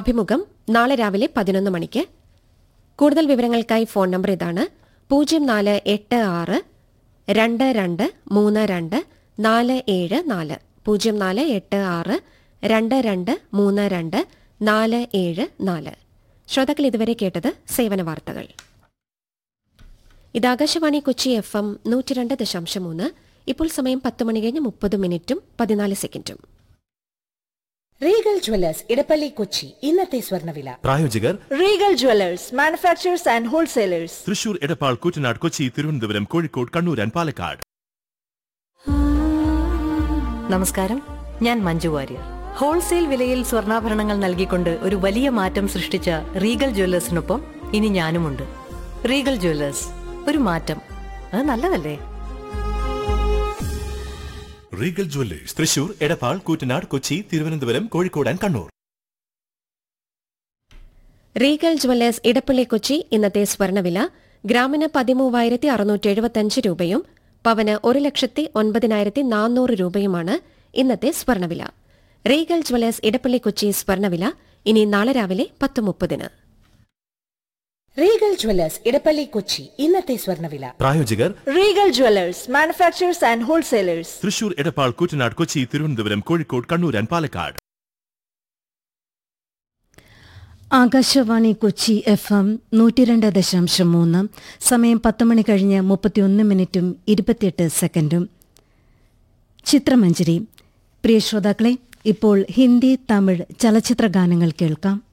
അഭിമുഖം നാളെ രാവിലെ പതിനൊന്ന് മണിക്ക് കൂടുതൽ വിവരങ്ങൾക്കായി ഫോൺ നമ്പർ ഇതാണ് പൂജ്യം നാല് എട്ട് ആറ് രണ്ട് രണ്ട് മൂന്ന് രണ്ട് നാല് ഏഴ് നാല് പൂജ്യം നാല് എട്ട് ആറ് രണ്ട് രണ്ട് മൂന്ന് രണ്ട് നാല് ഏഴ് നാല് ശ്രോതാക്കൾ ഇതുവരെ കേട്ടത് സേവന വാർത്തകൾ ഇത് ആകാശവാണി കൊച്ചി എഫ് എം നൂറ്റിരണ്ട് ദശാംശം മൂന്ന് ഇപ്പോൾ സമയം പത്ത് മണി കഴിഞ്ഞ് മുപ്പത് മിനിറ്റും പതിനാല് സെക്കൻഡും റീഗൽ ജ്വല്ലേഴ്സ് ഇടപ്പള്ളി കൊച്ചി ഇന്നത്തെ സ്വർണ്ണവില പ്രായോജകർ Regal Jewellers manufacturers and wholesalers Thrissur Edappal Koottanad Kochi Thiruvananthapuram Kozhikode Kannur and Palakkad നമസ്കാരം ഞാൻ മഞ്ജു വാര്യർ ഹോൾസെയിൽ വിലയിൽ സ്വർണ്ണാഭരണങ്ങൾ നൽകിക്കൊണ്ട് ഒരു വലിയ മാറ്റം സൃഷ്ടിച്ച റീഗൽ ജ്വല്ലേഴ്സിനൊപ്പം ഇനി ഞാനുമുണ്ട് റീഗൽ ജ്വല്ലേഴ്സ് ഒരു മാറ്റം അത് നല്ലതല്ലേ Regal Jewellers Thrissur Edappal Koottanad Kochi Thiruvananthapuram Kozhikode and Kannur Regal Jewellers Edappally Kochi ഇന്നത്തെ സ്വർണ്ണവില ഗ്രാമിന് പതിമൂവായിരത്തി അറുന്നൂറ്റി എഴുപത്തിയഞ്ച് രൂപയും പവന് ഒരു ലക്ഷത്തി ഒൻപതിനായിരത്തി നാനൂറ് രൂപയുമാണ് ഇന്നത്തെ സ്വർണ്ണവില റീഗൽ ജ്വല്ലേഴ്സ് ഇടപ്പള്ളി കൊച്ചി സ്വർണ്ണവില ഇനി നാളെ രാവിലെ പത്ത് മുപ്പതിന് റീഗൽ ജ്വല്ലേഴ്സ് ഇടപ്പള്ളി കൊച്ചി ഇന്നത്തെ സ്വർണ്ണവില പ്രായോജകർ Regal Jewellers manufacturers and wholesalers Thrissur Edappal Koottanad Kochi Thiruvananthapuram Kozhikode Kannur and Palakkad Akashvani Kochi F M നൂറ്റിരണ്ട് ദശാംശം മൂന്ന് സമയം പത്ത് മണി കഴിഞ്ഞ് മുപ്പത്തിയൊന്ന് മിനിറ്റും ഇരുപത്തിയെട്ട് സെക്കൻഡും ചിത്രമഞ്ജരി പ്രിയ ശ്രോതാക്കളെ ഇപ്പോൾ ഹിന്ദി തമിഴ് ചലച്ചിത്ര ഗാനങ്ങൾ കേൾക്കാം